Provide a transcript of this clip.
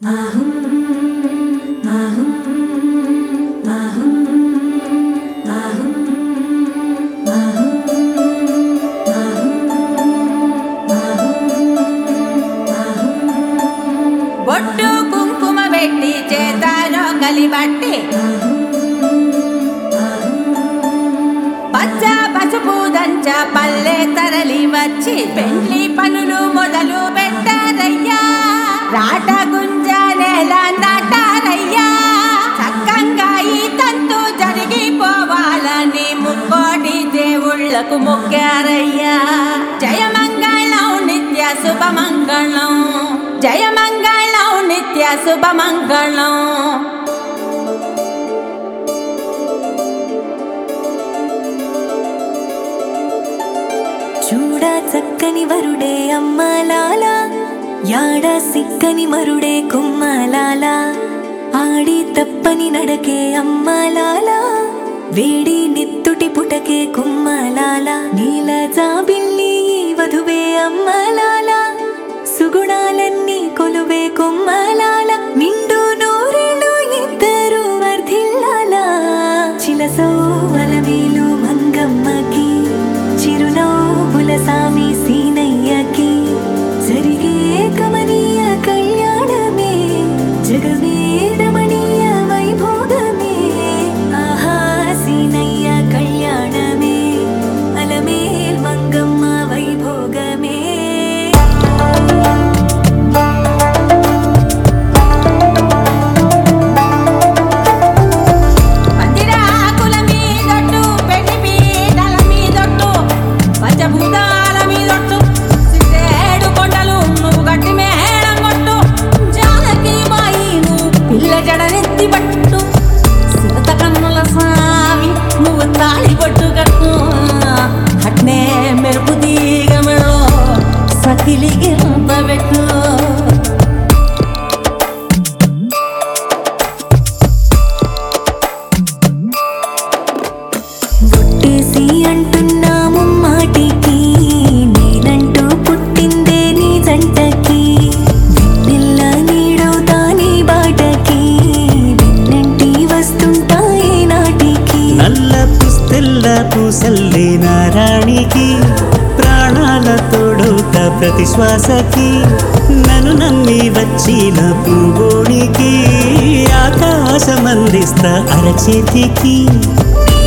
బొట్టు కుంకుమ పెట్టి చేతాలో కలిబట్టి పచ్చ పసుపు దంచ పల్లె తరలి వచ్చి పెండ్లి పనులు మొదలు పెట్టారయ్యా రాట గుంజ నేల నాటారయ్యా చక్కంగా ఈ తంతు జరిగిపోవాలని ముక్కోటి దేవుళ్ళకు మొక్కారయ్యా జయమంగళం నిత్య శుభమంగళం జయమంగళం నిత్య శుభమంగళం చూడ చక్కని వరుడే అమ్మలాల యాడ సిక్కని మరుడే కుమ్మలాల ఆడి తప్పని నడకే అమ్మలాల వేడి నిత్తుటి పుటకే కుమ్మలాల నీల జాబిల్లి ఈ వధువే అమ్మలాల సుగుణాలన్నీ కొలువే కుమ్మలాల నిండు నూరేళ్ళు ఇద్దరు వర్ధిల్లాల చిలసో అలవేలు మంగమ్మకి చిరునవ్వుల సామి సీనయ్యకి జరిగే కమనీయ కళ్యాణమే జగమే రమణీయ వైభోగమే ఆహా సీనయ్య కళ్యాణమే అలమేల్ మంగమ్మ వైభోగమే పందిరాకుల మీదొట్టు, పెళ్లి పీటల మీదొట్టు, పంచభూతాల మీదొట్టు, సిద్ధేడు కొండలు నువ్వు గట్టి మేళం కొట్టు, జానకి బాయి నువ్వు పిల్ల జడనెత్తి పట్టు, సిరత కన్నుల స్వామి నువ్వు తాళి పట్టు కట్టు అట్నే మెరుపు తీగ మెడలో సకిలిగి పెట్టు ఒట్టేసి అంటున్నాము మాటికి నేనంటూ పుట్టిందే నీ జంటకి వెన్నెల్ల నీడవుతా నీ బాటకి వెన్నంటి వస్తుంటాయి నాటికి నల్ల పుస్తెల్ల పూసల్లే నారాణికి ప్రాణాల తోడవుత ప్రతి శ్వాసకి నన్ను నమ్మి వచ్చిన పూగోడికి ఆకాశమందిస్తా అరచేతికి నీ